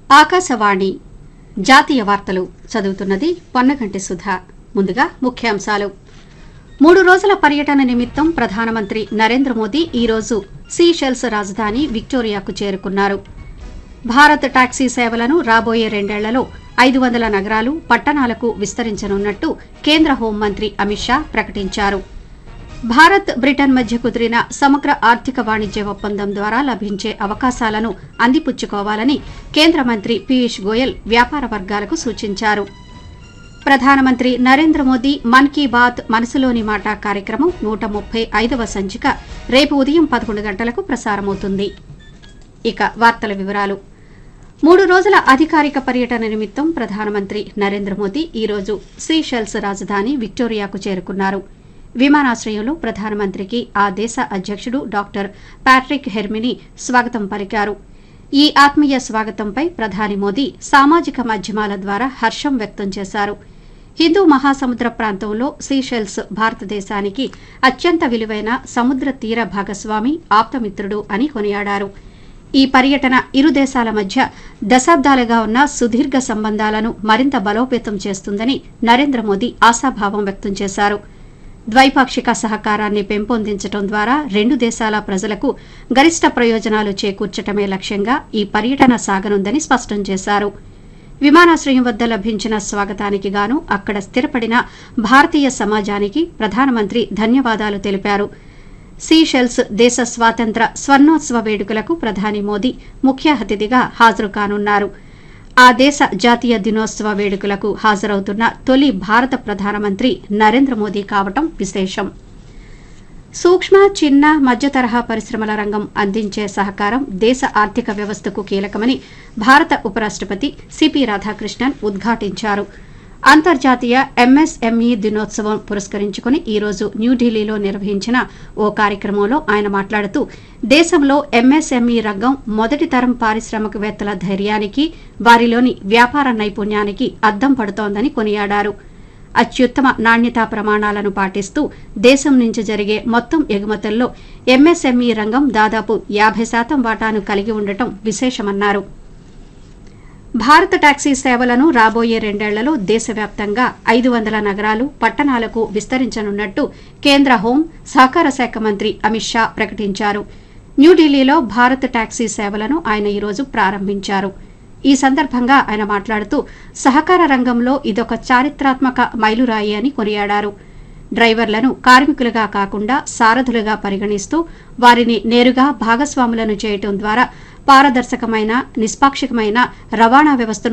ఆకాశవాణి జాతీయ వార్తలు చదువుతున్నది పొన్నగంటి సుధా ముందుగా ముఖ్యాంశాలు మూడు రోజుల పర్యటన నిమిత్తం ప్రధానమంత్రి నరేంద్ర మోదీ ఈరోజు సీషెల్స్ రాజధాని విక్టోరియాకు చేరుకున్నారు భారత్ టాక్సీ సేవలను రాబోయే రెండేళ్లలో ఐదు వందల నగరాలు పట్టణాలకు విస్తరించనున్నట్టు కేంద్ర హోంమంత్రి అమిత్ షా ప్రకటించారు భారత్ బ్రిటన్ మధ్య కుదిరిన సమగ్ర ఆర్థిక వాణిజ్య ఒప్పందం ద్వారా లభించే అవకాశాలను అందిపుచ్చుకోవాలని కేంద్ర మంత్రి పీయూష్ గోయల్ వ్యాపార వర్గాలకు సూచించారు ప్రధానమంత్రి నరేంద్ర మోదీ మన్ కీ బాత్ మనసులోని మాట కార్యక్రమం నూట ముప్పై ఐదవ సంచిక రేపు ఉదయం పదకొండు గంటలకు ప్రసారమవుతుంది ఇక వార్తల వివరాలు మూడు రోజుల అధికారిక పర్యటన నిమిత్తం ప్రధానమంత్రి నరేంద్ర మోదీ ఈరోజు సీషెల్స్ రాజధాని విక్టోరియాకు చేరుకున్నారు విమానాశ్రయంలో ప్రధానమంత్రికి ఆ దేశ అధ్యక్షుడు డాక్టర్ ప్యాట్రిక్ హెర్మిని స్వాగతం పలికారు ఈ ఆత్మీయ స్వాగతంపై ప్రధాని మోదీ సామాజిక మాధ్యమాల ద్వారా హర్షం వ్యక్తం చేశారు హిందూ మహాసముద్ర ప్రాంతంలో సీషెల్స్ భారతదేశానికి అత్యంత విలువైన సముద్ర తీర భాగస్వామి ఆప్తమిత్రుడు అని కొనియాడారు ఈ పర్యటన ఇరు దేశాల మధ్య దశాబ్దాలుగా ఉన్న సుదీర్ఘ సంబంధాలను మరింత బలోపేతం చేస్తుందని నరేంద్ర మోదీ ఆశాభావం వ్యక్తం చేశారు ద్వైపాక్షిక సహకారాన్ని పెంపొందించడం ద్వారా రెండు దేశాల ప్రజలకు గరిష్ట ప్రయోజనాలు చేకూర్చటమే లక్ష్యంగా ఈ పర్యటన సాగనుందని స్పష్టం చేశారు విమానాశ్రయం వద్ద లభించిన స్వాగతానికి గాను అక్కడ స్థిరపడిన భారతీయ సమాజానికి ప్రధానమంత్రి ధన్యవాదాలు తెలిపారు సీషెల్స్ దేశ స్వాతంత్ర స్వర్ణోత్సవ వేడుకలకు ప్రధాని మోదీ ముఖ్య అతిథిగా హాజరు కానున్నారు ఆ దేశ జాతీయ దినోత్సవ వేడుకలకు హాజరవుతున్న తొలి భారత ప్రధానమంత్రి నరేంద్ర మోదీ కావటం విశేషం సూక్ష్మ చిన్న మధ్య తరహా పరిశ్రమల రంగం అందించే సహకారం దేశ ఆర్థిక వ్యవస్థకు కీలకమని భారత ఉపరాష్టపతి సిపి రాధాకృష్ణన్ ఉద్ఘాటించారు అంతర్జాతీయ ఎంఎస్ఎంఈ దినోత్సవం పురస్కరించుకుని ఈ రోజు న్యూఢిల్లీలో నిర్వహించిన ఓ కార్యక్రమంలో ఆయన మాట్లాడుతూ దేశంలో ఎంఎస్ఎంఈ రంగం మొదటి తరం పారిశ్రామికవేత్తల ధైర్యానికి వారిలోని వ్యాపార నైపుణ్యానికి అద్దం పడుతోందని కొనియాడారు అత్యుత్తమ నాణ్యతా ప్రమాణాలను పాటిస్తూ దేశం నుంచి జరిగే మొత్తం ఎగుమతుల్లో ఎంఎస్ఎంఈ రంగం దాదాపు యాభై శాతం వాటాను కలిగి ఉండటం విశేషమన్నారు భారత టాక్సీ సేవలను రాబోయే రెండేళ్లలో దేశవ్యాప్తంగా ఐదు వందల నగరాలు పట్టణాలకు విస్తరించనున్నట్టు కేంద్ర హోం సహకార శాఖ మంత్రి అమిత్ షా ప్రకటించారు న్యూఢిల్లీలో భారత్ టాక్సీ సేవలను ఆయన ఈరోజు ప్రారంభించారు ఈ సందర్భంగా ఆయన మాట్లాడుతూ సహకార రంగంలో ఇదొక చారిత్రాత్మక మైలురాయి అని కొనియాడారు డ్రైవర్లను కార్మికులుగా కాకుండా సారథులుగా పరిగణిస్తూ వారిని నేరుగా భాగస్వాములను చేయటం ద్వారా పారదర్శకమైన నిష్పాక్షికమైన రవాణా వ్యవస్థను